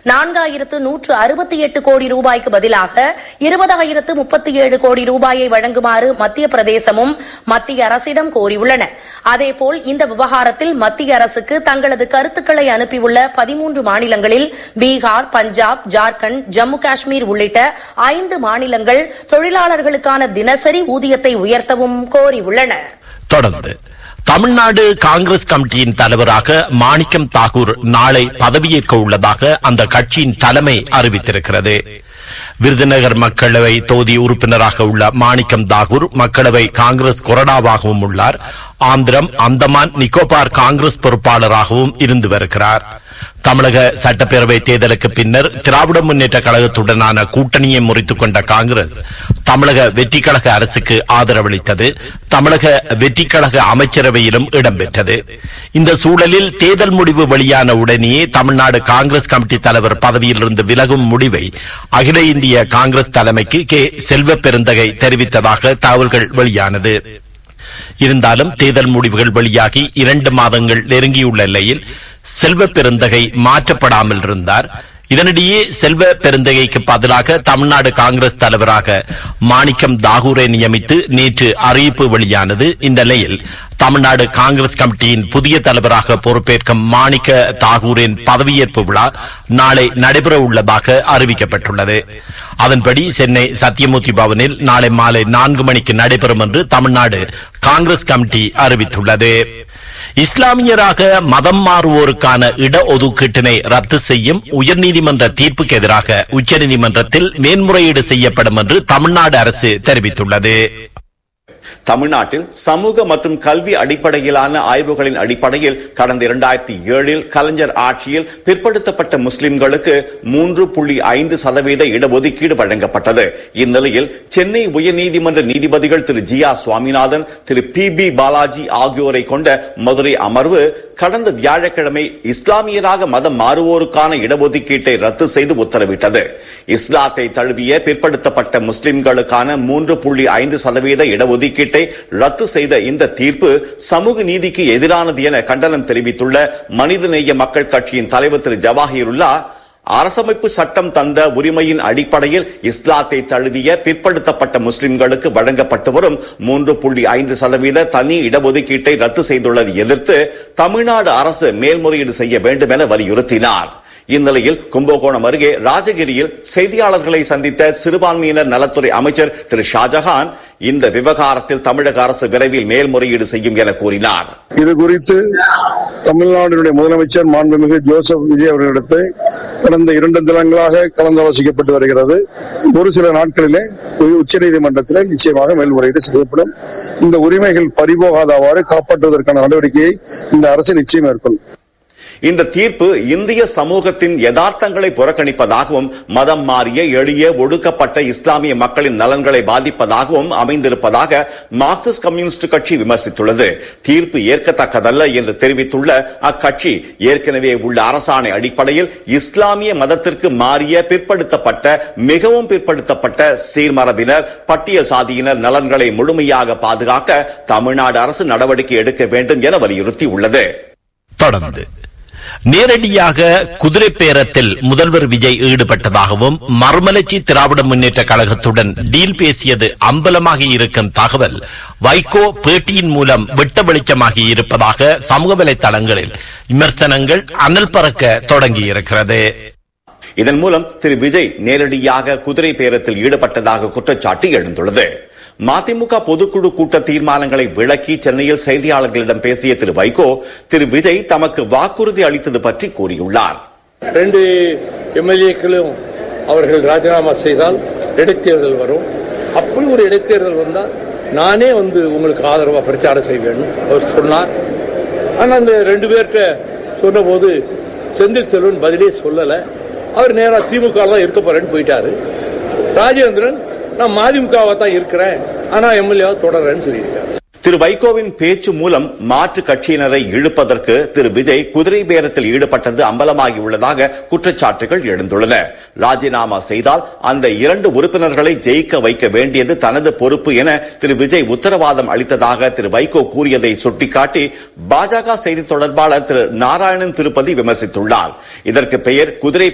நான்காயிரத்து நூற்று அறுபத்தி எட்டு கோடி ரூபாய்க்கு பதிலாக இருபதாயிரத்து முப்பத்தி ஏழு கோடி ரூபாயை வழங்குமாறு மத்திய பிரதேசமும் மத்திய அரசிடம் கோரியுள்ளன அதேபோல் இந்த விவகாரத்தில் மத்திய அரசுக்கு தங்களது கருத்துக்களை அனுப்பியுள்ள பதிமூன்று மாநிலங்களில் பீகார் பஞ்சாப் ஜார்க்கண்ட் ஜம்மு காஷ்மீர் உள்ளிட்ட ஐந்து மாநிலங்கள் தொழிலாளர்களுக்கான தினசரி ஊதியத்தை உயர்த்தவும் கோரியுள்ளன தொடர்ந்து தமிழ்நாடு காங்கிரஸ் கமிட்டியின் தலைவராக மாணிக்கம் தாகூர் நாளை பதவியேற்க உள்ளதாக அந்த கட்சியின் தலைமை அறிவித்திருக்கிறது விருதுநகர் மக்களவை தொகுதி உறுப்பினராக உள்ள மாணிக்கம் தாகூர் மக்களவை காங்கிரஸ் கொறடாவாகவும் உள்ளார் ஆந்திரம் அந்தமான் நிக்கோபார் காங்கிரஸ் பொறுப்பாளராகவும் இருந்து வருகிறார் தமிழக சட்டப்பேரவை தேர்தலுக்கு பின்னர் திராவிட முன்னேற்ற கழகத்துடனான கூட்டணியை முறித்துக் கொண்ட காங்கிரஸ் தமிழக வெற்றிக் கழக அரசுக்கு ஆதரவளித்தது தமிழக வெற்றிக் கழக அமைச்சரவையிலும் இடம்பெற்றது இந்த சூழலில் தேர்தல் முடிவு வெளியான உடனேயே தமிழ்நாடு காங்கிரஸ் கமிட்டி தலைவர் பதவியிலிருந்து விலகும் முடிவை அகில இந்திய காங்கிரஸ் தலைமைக்கு கே செல்வ பெருந்தகை தெரிவித்ததாக தகவல்கள் வெளியானது இருந்தாலும் தேர்தல் முடிவுகள் வெளியாகி இரண்டு மாதங்கள் நெருங்கியுள்ள நிலையில் செல்வ பெருந்தகை மாற்றப்படாமல் இருந்தார் இதனிடையே செல்வ பெருந்தகைக்கு பதிலாக தமிழ்நாடு காங்கிரஸ் தலைவராக மாணிக்கம் தாகூரை நியமித்து நேற்று அறிவிப்பு வெளியானது இந்த நிலையில் தமிழ்நாடு காங்கிரஸ் கமிட்டியின் புதிய தலைவராக பொறுப்பேற்கும் மாணிக்க தாகூரின் பதவியேற்பு விழா நாளை நடைபெற உள்ளதாக அறிவிக்கப்பட்டுள்ளது அதன்படி சென்னை சத்தியமூர்த்தி பவனில் நாளை மாலை நான்கு மணிக்கு நடைபெறும் என்று தமிழ்நாடு காங்கிரஸ் கமிட்டி அறிவித்துள்ளது இஸ்லாமியராக மதம் மாறுவோருக்கான இடஒதுக்கீட்டினை ரத்து செய்யும் உயர்நீதிமன்ற தீர்ப்புக்கு எதிராக உச்சநீதிமன்றத்தில் மேன்முறையீடு செய்யப்படும் என்று தமிழ்நாடு அரசு தெரிவித்துள்ளது தமிழ்நாட்டில் சமூக மற்றும் கல்வி அடிப்படையிலான ஆய்வுகளின் அடிப்படையில் கடந்த இரண்டாயிரத்தி ஏழில் கலைஞர் ஆட்சியில் பிற்படுத்தப்பட்ட முஸ்லிம்களுக்கு மூன்று புள்ளி ஐந்து சதவீத இடஒதுக்கீடு வழங்கப்பட்டது இந்நிலையில் சென்னை உயர்நீதிமன்ற நீதிபதிகள் Thiru G R Swaminathan Thiru B B Balaji ஆகியோரை கொண்ட மதுரை அமர்வு கடந்த வியாழக்கிழமை இஸ்லாமியராக மதம் மாறுவோருக்கான இடஒதுக்கீட்டை ரத்து செய்து உத்தரவிட்டது இஸ்லாத்தை தழுவிய பிற்படுத்தப்பட்ட முஸ்லிம்களுக்கான மூன்று புள்ளி ஐந்து சதவீத இடஒதுக்கீட்டை ரத்து செய்த இந்த தீர்ப்பு சமூக நீதிக்கு எதிரானது என கண்டனம் தெரிவித்துள்ள மனிதநேய மக்கள் கட்சியின் தலைவர் திரு ஜவாஹிருல்லா அரசமைப்பு சட்டம் தந்த உரிமையின் அடிப்படையில் இஸ்லாத்தை தழுவிய பிற்படுத்தப்பட்ட முஸ்லிம்களுக்கு வழங்கப்பட்டு வரும் மூன்று புள்ளி ஐந்து சதவீத தனி இடஒதுக்கீட்டை ரத்து செய்துள்ளதை எதிர்த்து தமிழ்நாடு அரசு மேல்முறையீடு செய்ய வேண்டும் என வலியுறுத்தினார் இந்நிலையில் கும்பகோணம் அருகே ராஜகிரியில் செய்தியாளர்களை சந்தித்த சிறுபான்மையினர் நலத்துறை அமைச்சர் திரு ஷாஜஹான் இந்த விவகாரத்தில் தமிழக அரசு விரைவில் மேல்முறையீடு செய்யும் என கூறினார் இது குறித்து தமிழ்நாட்டினுடைய முதலமைச்சர் மாண்புமிகு ஜோசப் விஜய் அவர்களிடத்தை கடந்த இரண்டு தினங்களாக கலந்தாலோசிக்கப்பட்டு வருகிறது ஒரு சில நாட்களிலே உச்சநீதிமன்றத்தில் நிச்சயமாக மேல்முறையீடு செய்யப்படும் இந்த உரிமைகள் பறிபோகாதவாறு காப்பாற்றுவதற்கான நடவடிக்கையை இந்த அரசு நிச்சயம் மேற்கொள்ளும் இந்த தீர்ப்பு இந்திய சமூகத்தின் யதார்த்தங்களை புறக்கணிப்பதாகவும் மதம் மாறிய எளிய ஒடுக்கப்பட்ட இஸ்லாமிய மக்களின் நலன்களை பாதிப்பதாகவும் அமைந்திருப்பதாக மார்க்சிஸ்ட் கம்யூனிஸ்ட் கட்சி விமர்சித்துள்ளது தீர்ப்பு ஏற்கத்தக்கதல்ல என்று தெரிவித்துள்ள அக்கட்சி ஏற்கனவே உள்ள அரசாணை அடிப்படையில் இஸ்லாமிய மதத்திற்கு மாறிய பிற்படுத்தப்பட்ட மிகவும் பிற்படுத்தப்பட்ட சீர்மரபினர் பட்டியல் சாதியினர் நலன்களை முழுமையாக பாதுகாக்க தமிழ்நாடு அரசு நடவடிக்கை எடுக்க வேண்டும் என வலியுறுத்தியுள்ளது தொடர்ந்து நேரடியாக குதிரை பேரத்தில் முதல்வர் விஜய் ஈடுபட்டதாகவும் மறுமலர்ச்சி திராவிட முன்னேற்ற கழகத்துடன் டீல் பேசியது அம்பலமாக இருக்கும் தகவல் வைகோ பேட்டியின் மூலம் வெட்ட வெளிச்சமாகி இருப்பதாக சமூக வலைதளங்களில் விமர்சனங்கள் அனல் பறக்க தொடங்கியிருக்கிறது இதன் மூலம் திரு விஜய் நேரடியாக குதிரை பேரத்தில் ஈடுபட்டதாக குற்றச்சாட்டு எழுந்துள்ளது மதிமுக பொதுக்குழு கூட்ட தீர்மானங்களை விளக்கி சென்னையில் செய்தியாளர்களிடம் பேசிய திரு வைகோ திரு விஜய் தமக்கு வாக்குறுதி அளித்தது பற்றி கூறியுள்ளார் ரெண்டு எம்எல்ஏக்களும் அவர்கள் ராஜினாமா செய்தால் இடைத்தேர்தல் வரும் அப்படி ஒரு இடைத்தேர்தல் வந்தால் நானே வந்து உங்களுக்கு ஆதரவாக பிரச்சாரம் செய்வேன் அவர் சொன்னார் ஆனால் அந்த ரெண்டு பேர்கிட்ட சொன்னபோது செந்தில் செல்வன் பதிலே சொல்லலை அவர் நேராக திமுக தான் இருக்க போறேன்னு போயிட்டாரு ராஜேந்திரன் நான் மதிமுகவா தான் இருக்கிறேன் ஆனா எம்எல்ஏவா தொடர்றேன்னு சொல்லியிருக்காரு திரு வைகோவின் பேச்சு மூலம் மாற்று கட்சியினரை இழுப்பதற்கு திரு விஜய் குதிரை பேரத்தில் ஈடுபட்டது அம்பலமாகி உள்ளதாக குற்றச்சாட்டுகள் எழுந்துள்ளன ராஜினாமா செய்தால் அந்த இரண்டு உறுப்பினர்களை ஜெயிக்க வைக்க வேண்டியது தனது பொறுப்பு என திரு விஜய் உத்தரவாதம் அளித்ததாக திரு வைகோ கூறியதை சுட்டிக்காட்டி பாஜக செய்தி தொடர்பாளர் திரு நாராயணன் திருப்பதி விமர்சித்துள்ளார் இதற்கு பெயர் குதிரை